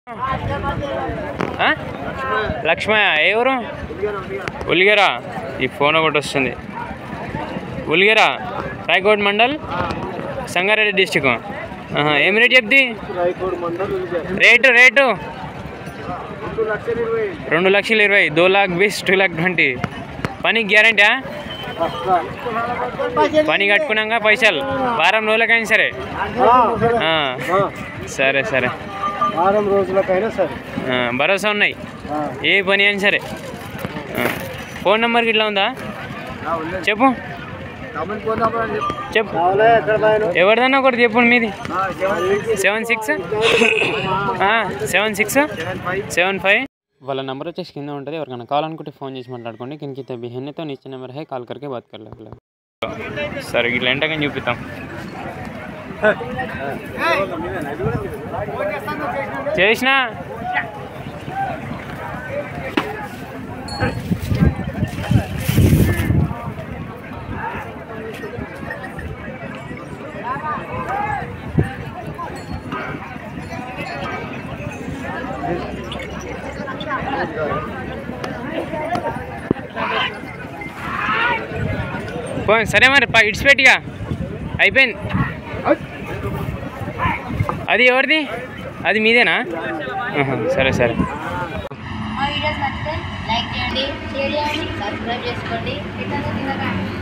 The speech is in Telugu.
ఆ? లక్ష్మయ్య ఏ ఊరు ఉలిగరా ఈ ఫోన్ ఒకటి వస్తుంది ఉలిగరా రాయకోట్ మండల్ సంగారెడ్డి డిస్టిక్ ఆహా, ఏం రేట్ చెప్ది రాయకోడ్ మండల్ రేటు రేటు రెండు లక్షల ఇరవై రెండు లక్షల ఇరవై దో లాక్ బీస్ టూ లాక్ ట్వంటీ పని గ్యారంటీ పని కట్టుకున్నాక పైసలు వారం రోజులకైనా సరే ఆ, సరే సరే వారం రోజులకైనా సరే ఆ, భరోసా ఉన్నాయి ఏ పని అయినా సరే ఆ. ఫోన్ నెంబర్కి ఇట్లా ఉందా చెప్పు చెప్పు ఎక్కడ పోయాను ఎవరిదన్నా ఒకటి చెప్పు మీది seven six seven six seven five వాళ్ళ నెంబర్ వచ్చేసి కింద ఉంటుంది ఎవరికైనా కావాలనుకుంటే ఫోన్ చేసి మాట్లాడుకోండి కింద కింద బిహేన్ तो नीचे నెంబర్ है కాల్ करके बात कर लो సరే ఇట్లా ఎంటకని చూపిస్తాం చేసిన పో సరే మరి పా ఇడిచిపెట్టిగా అయిపోయింది అది ఎవరిది అది మీదేనా ఆహా, సరే సరే మా వీడియోస్ నచ్చితే లైక్ చేయండి షేర్ చేయండి సబ్స్క్రైబ్ చేసుకోండి ఇతను తినకండి